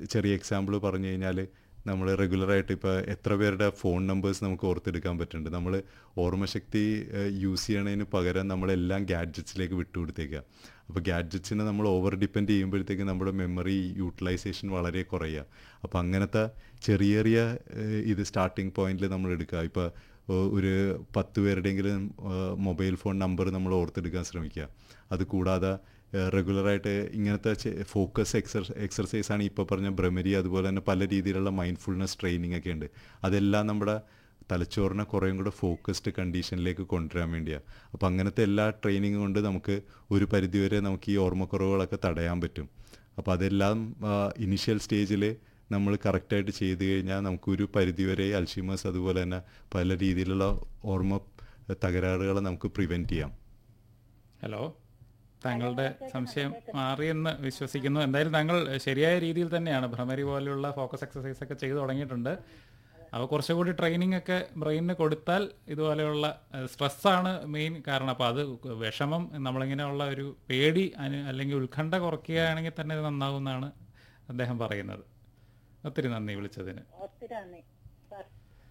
ചെറിയ എക്സാമ്പിൾ പറഞ്ഞു കഴിഞ്ഞാൽ നമ്മൾ റെഗുലറായിട്ട് ഇപ്പോൾ എത്ര പേരുടെ ഫോൺ നമ്പേഴ്സ് നമുക്ക് ഓർത്തെടുക്കാൻ പറ്റുന്നുണ്ട് നമ്മൾ ഓർമ്മശക്തി യൂസ് ചെയ്യണതിന് പകരം നമ്മളെല്ലാം ഗാഡ്ജറ്റ്സിലേക്ക് വിട്ടുകൊടുത്തേക്കുക അപ്പോൾ ഗാഡ്ജറ്റ്സിനെ നമ്മൾ ഓവർ ഡിപ്പെൻഡ് ചെയ്യുമ്പോഴത്തേക്ക് നമ്മുടെ മെമ്മറി യൂട്ടിലൈസേഷൻ വളരെ കുറയുക അപ്പോൾ അങ്ങനത്തെ ചെറിയ ചെറിയ ഏഹ്, ഇത് സ്റ്റാർട്ടിങ് പോയിന്റിൽ നമ്മൾ എടുക്കുക ഇപ്പോൾ ഒരു പത്ത് പേരുടെയെങ്കിലും മൊബൈൽ ഫോൺ നമ്പർ നമ്മൾ ഓർത്തെടുക്കാൻ ശ്രമിക്കുക അത് കൂടാതെ റെഗുലറായിട്ട് ഇങ്ങനത്തെ ഫോക്കസ് എക്സർ എക്സർസൈസ് ആണ് ഇപ്പോൾ പറഞ്ഞ ബ്രഹ്മരി അതുപോലെ തന്നെ പല രീതിയിലുള്ള മൈൻഡ്ഫുൾനെസ് ട്രെയിനിങ് ഒക്കെ ഉണ്ട് അതെല്ലാം നമ്മുടെ തലച്ചോറിനെ കുറേയും കൂടെ ഫോക്കസ്ഡ് കണ്ടീഷനിലേക്ക് കൊണ്ടുവരാൻ വേണ്ടിയാണ് അപ്പോൾ അങ്ങനത്തെ എല്ലാ ട്രെയിനിങ് കൊണ്ട് നമുക്ക് ഒരു പരിധിവരെ നമുക്ക് ഈ ഓർമ്മക്കുറവുകളൊക്കെ തടയാൻ പറ്റും അപ്പോൾ അതെല്ലാം ഇനിഷ്യൽ സ്റ്റേജിൽ നമ്മൾ കറക്റ്റായിട്ട് ചെയ്തു കഴിഞ്ഞാൽ നമുക്കൊരു പരിധിവരെ അൽഷിമേഴ്സ് അതുപോലെ തന്നെ പല രീതിയിലുള്ള ഓർമ്മ തകരാറുകളെ നമുക്ക് പ്രിവെൻറ്റ് ചെയ്യാം ഹലോ താങ്കളുടെ സംശയം മാറിയെന്ന് വിശ്വസിക്കുന്നു എന്തായാലും താങ്കൾ ശരിയായ രീതിയിൽ തന്നെയാണ് ഭ്രമരി പോലെയുള്ള ഫോക്കസ് എക്സസൈസ് ഒക്കെ ചെയ്തു തുടങ്ങിയിട്ടുണ്ട് അപ്പോൾ കുറച്ചുകൂടി ട്രെയിനിങ് ഒക്കെ ബ്രെയിനിന് കൊടുത്താൽ ഇതുപോലെയുള്ള സ്ട്രെസ്സാണ് മെയിൻ കാരണം അപ്പോൾ അത് വിഷമം നമ്മളിങ്ങനെയുള്ള ഒരു പേടി അനു- അല്ലെങ്കിൽ ഉത്കണ്ഠ കുറയ്ക്കുകയാണെങ്കിൽ തന്നെ ഇത് നന്നാവുമെന്നാണ് അദ്ദേഹം പറയുന്നത് ഒത്തിരി നന്ദി വിളിച്ചതിന് ഒത്തിരി നന്ദി സാർ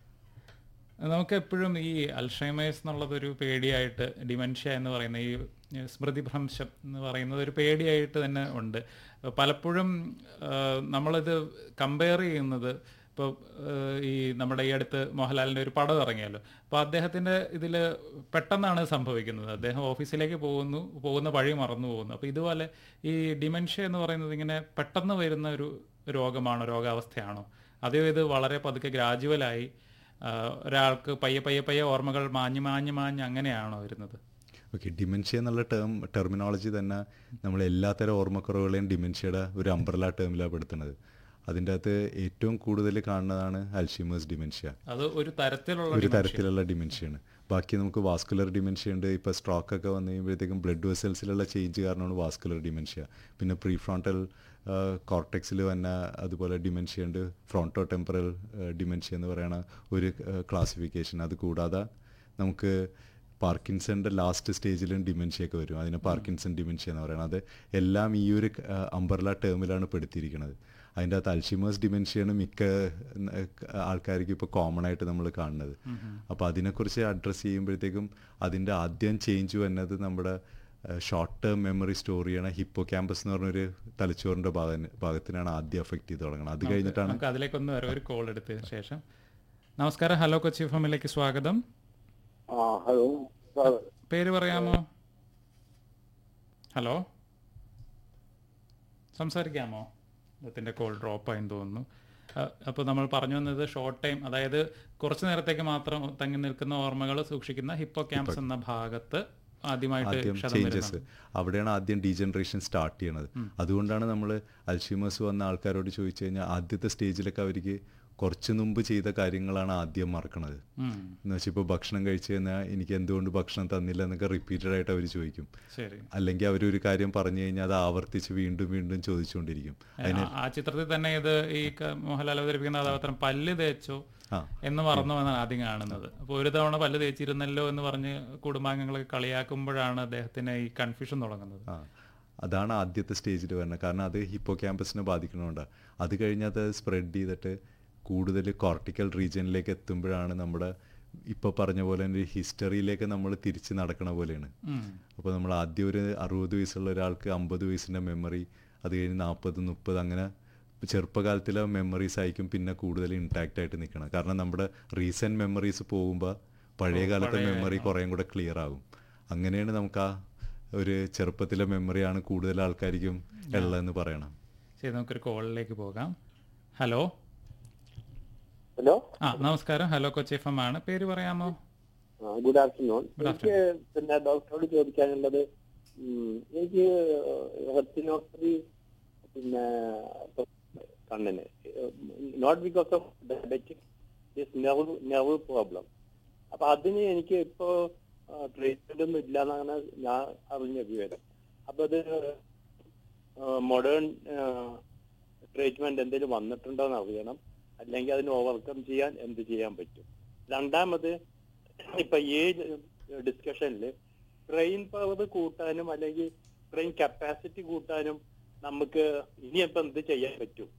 നമുക്ക് എപ്പോഴും ഈ അൽഷൈമേഴ്സ് എന്നുള്ളതൊരു പേടിയായിട്ട് ഡിമെൻഷ്യ എന്ന് പറയുന്ന ഈ സ്മൃതിഭ്രംശം എന്ന് പറയുന്നത് ഒരു പേടിയായിട്ട് തന്നെ ഉണ്ട് പലപ്പോഴും ആ, നമ്മളിത് കമ്പയർ ചെയ്യുന്നത് ഇപ്പോൾ ഈ നമ്മുടെ ഈ അടുത്ത് മോഹൻലാലിൻ്റെ ഒരു പടം ഇറങ്ങിയല്ലോ അപ്പോൾ അദ്ദേഹത്തിൻ്റെ ഇതിൽ പെട്ടെന്നാണ് സംഭവിക്കുന്നത് അദ്ദേഹം ഓഫീസിലേക്ക് പോകുന്നു പോകുന്ന വഴി മറന്നു പോകുന്നു അപ്പോൾ ഇതുപോലെ ഈ ഡിമെൻഷ്യ എന്ന് പറയുന്നത് ഇങ്ങനെ പെട്ടെന്ന് വരുന്ന ഒരു രോഗമാണോ രോഗാവസ്ഥയാണോ അതോ ഇത് വളരെ പതുക്കെ ഗ്രാജുവലായി ആഹ് ഒരാൾക്ക് പയ്യെ പയ്യെ പയ്യെ ഓർമ്മകൾ മാഞ്ഞ് മാഞ്ഞ് മാഞ്ഞ് അങ്ങനെയാണോ വരുന്നത് ഓക്കെ ഡിമെൻഷ്യ എന്നുള്ള ടേം ടെർമിനോളജി തന്നെ നമ്മൾ എല്ലാത്തരം ഓർമ്മക്കുറവുകളെയും ഡിമെൻഷ്യയുടെ ഒരു അംബ്രല ടേമിലാണ് പെടുത്തുന്നത് അതിൻ്റെ അകത്ത് ഏറ്റവും കൂടുതൽ കാണുന്നതാണ് അൽഷിമേഴ്സ് ഡിമെൻഷ്യ അത് ഒരു തരത്തിലുള്ള ഒരു തരത്തിലുള്ള ഡിമെൻഷ്യയാണ് ബാക്കി നമുക്ക് വാസ്കുലർ ഡിമെൻഷ്യ ഉണ്ട് ഇപ്പോൾ സ്ട്രോക്ക് ഒക്കെ വന്നു കഴിയുമ്പോഴത്തേക്കും ബ്ലഡ് വെസൽസിലുള്ള ചേഞ്ച് കാരണമാണ് വാസ്കുലർ ഡിമെൻഷ്യ പിന്നെ പ്രീ ഫ്രോണ്ടൽ കോർട്ടെക്സിൽ വന്ന അതുപോലെ ഡിമെൻഷ്യ ഉണ്ട് ഫ്രോണ്ടോ ടെമ്പറൽ ഡിമെൻഷ്യ എന്ന് പറയുന്ന ഒരു ക്ലാസിഫിക്കേഷൻ അത് കൂടാതെ നമുക്ക് പാർക്കിൻസന്റെ ലാസ്റ്റ് സ്റ്റേജിലും ഡിമെൻഷ്യ ഒക്കെ വരും അതിനെ പാർക്കിൻസൺ ഡിമെൻഷ്യ എന്ന് പറയുന്നത് അത് എല്ലാം ഈ ഒരു അംബർല ടേമിലാണ് പെടുത്തിയിരിക്കുന്നത് അതിൻ്റെ അകത്ത് അൽഷിമേഴ്സ് ഡിമെൻഷ്യയാണ് മിക്ക ഏഹ്, ആൾക്കാർക്ക് ഇപ്പോൾ കോമൺ ആയിട്ട് നമ്മൾ കാണുന്നത് അപ്പോൾ അതിനെക്കുറിച്ച് അഡ്രസ്സ് ചെയ്യുമ്പോഴത്തേക്കും അതിൻ്റെ ആദ്യം ചേഞ്ച് വന്നത് നമ്മുടെ ഷോർട്ട് ടേം മെമ്മറി സ്റ്റോർ ചെയ്യണ ഹിപ്പോ ക്യാമ്പസ് എന്ന് പറഞ്ഞൊരു തലച്ചോറിൻ്റെ ഭാഗ ഭാഗത്തിനാണ് ആദ്യം അഫക്റ്റ് ചെയ്ത് തുടങ്ങുന്നത് അത് കഴിഞ്ഞിട്ടാണ് നമുക്ക് അതിലേക്കൊന്ന് വരാം ഒരു കോൾ എടുത്തതിന് ശേഷം നമസ്കാരം ഹലോ കൊച്ചി ഫമിലേക്ക് സ്വാഗതം ആ ഹലോ സാർ പേര് പറയാമോ ഹലോ സംസാരിക്കാമോ അദ്ദേഹത്തിൻ്റെ കോൾ ഡ്രോപ്പ് ആയെന്ന് തോന്നുന്നു അപ്പോൾ നമ്മൾ പറഞ്ഞു വന്നത് ഷോർട്ട് ടൈം അതായത് കുറച്ച് നേരത്തേക്ക് മാത്രം തങ്ങി നിൽക്കുന്ന ഓർമ്മകൾ സൂക്ഷിക്കുന്ന ഹിപ്പോ ക്യാമ്പസ് എന്ന ഭാഗത്ത് ആദ്യമായിട്ട് ആദ്യം ക്ഷതം ചേഞ്ചസ് വരുന്നത് അവിടെയാണ് ആദ്യം ഡീജനറേഷൻ സ്റ്റാർട്ട് ചെയ്യണത് അതുകൊണ്ടാണ് നമ്മൾ അൽഷിമേഴ്സ് വന്ന ആൾക്കാരോട് ചോദിച്ചു കഴിഞ്ഞാൽ ആദ്യത്തെ സ്റ്റേജിലൊക്കെ അവർക്ക് കുറച്ച് മുമ്പ് ചെയ്ത കാര്യങ്ങളാണ് ആദ്യം മറക്കണത് ഉം, എന്ന് വെച്ചാൽ ഇപ്പോൾ ഭക്ഷണം കഴിച്ചു കഴിഞ്ഞാൽ എനിക്ക് എന്തുകൊണ്ട് ഭക്ഷണം തന്നില്ല എന്നൊക്കെ റിപ്പീറ്റഡ് ആയിട്ട് അവർ ചോദിക്കും ശരി അല്ലെങ്കിൽ അവരൊരു കാര്യം പറഞ്ഞു കഴിഞ്ഞാൽ അത് ആവർത്തിച്ച് വീണ്ടും വീണ്ടും ചോദിച്ചുകൊണ്ടിരിക്കും ആ- ആ ചിത്രത്തിൽ തന്നെ ഇത് ഈ ക- മോഹൻലാൽ അവതരിപ്പിക്കുന്ന കഥാപാത്രം പല്ല് തേച്ചോ ആ എന്ന് മറന്നു എന്നാണ് ആദ്യം കാണുന്നത് അപ്പോൾ ഒരു തവണ പല്ല് തേച്ചിരുന്നല്ലോ എന്ന് പറഞ്ഞ് കുടുംബാംഗങ്ങളൊക്കെ കളിയാക്കുമ്പോഴാണ് അദ്ദേഹത്തിന് ഈ കൺഫ്യൂഷൻ തുടങ്ങുന്നത് ആ അതാണ് ആദ്യത്തെ സ്റ്റേജിൽ വരുന്നത് കാരണം അത് ഹിപ്പോ ക്യാമ്പസിനെ ബാധിക്കണോണ്ടാണ് അത് കഴിഞ്ഞാൽ അത് സ്പ്രെഡ് ചെയ്തിട്ട് കൂടുതൽ കോർട്ടിക്കൽ റീജിയനിലേക്ക് എത്തുമ്പോഴാണ് നമ്മുടെ ഇപ്പോൾ പറഞ്ഞ പോലെ തന്നെ ഒരു ഹിസ്റ്ററിയിലേക്ക് നമ്മൾ തിരിച്ച് നടക്കണ പോലെയാണ് ഉം. അപ്പോൾ നമ്മൾ ആദ്യം ഒരു അറുപത് വയസ്സുള്ള ഒരാൾക്ക് അമ്പത് വയസ്സിൻ്റെ മെമ്മറി അത് കഴിഞ്ഞ് നാൽപ്പത് മുപ്പത് അങ്ങനെ ചെറുപ്പകാലത്തിലെ മെമ്മറീസ് ആയിരിക്കും പിന്നെ കൂടുതൽ ഇൻടാക്റ്റ് ആയിട്ട് നിൽക്കണം കാരണം നമ്മുടെ റീസെൻറ്റ് മെമ്മറീസ് പോകുമ്പോൾ പഴയ കാലത്തെ മെമ്മറി കുറേയും കൂടെ ക്ലിയർ ആകും അങ്ങനെയാണ് നമുക്ക് ആ ഒരു ചെറുപ്പത്തിലെ മെമ്മറിയാണ് കൂടുതൽ ആൾക്കാർക്കും ഉള്ളതെന്ന് പറയണം ശരി നമുക്കൊരു കോളിലേക്ക് പോകാം ഹലോ ഹലോ ആ നമസ്കാരം ഹലോ കൊച്ചി എഫ് എം ആണ് പേര് പറയാമോ ഗുഡ് ആഫ്റ്റർനൂൺ Good എനിക്ക് പിന്നെ ഡോക്ടറോട് ചോദിക്കാനുള്ളത് ഉം, എനിക്ക് റെറ്റിനോപ്പതി പിന്നെ കണ്ണിന് not because of diabetic nerve nerve problem അപ്പൊ അതിന് എനിക്ക് ഇപ്പോ ട്രീറ്റ്മെന്റ് ഒന്നും ഇല്ല എന്നാണ് ഞാൻ അറിഞ്ഞ വിവരം അപ്പൊ അത് മോഡേൺ ട്രീറ്റ്മെന്റ് എന്തെങ്കിലും വന്നിട്ടുണ്ടോ എന്ന് അറിയണം അല്ലെങ്കിൽ അതിന് ഓവർകം ചെയ്യാൻ എന്ത് ചെയ്യാൻ പറ്റും രണ്ടാമത് ഇപ്പൊ ഈ ഡിസ്കഷനിൽ ബ്രെയിൻ പവർ കൂട്ടാനും അല്ലെങ്കിൽ ബ്രെയിൻ കപ്പാസിറ്റി കൂട്ടാനും നമുക്ക് ഇനിയിപ്പോ എന്ത് ചെയ്യാൻ പറ്റും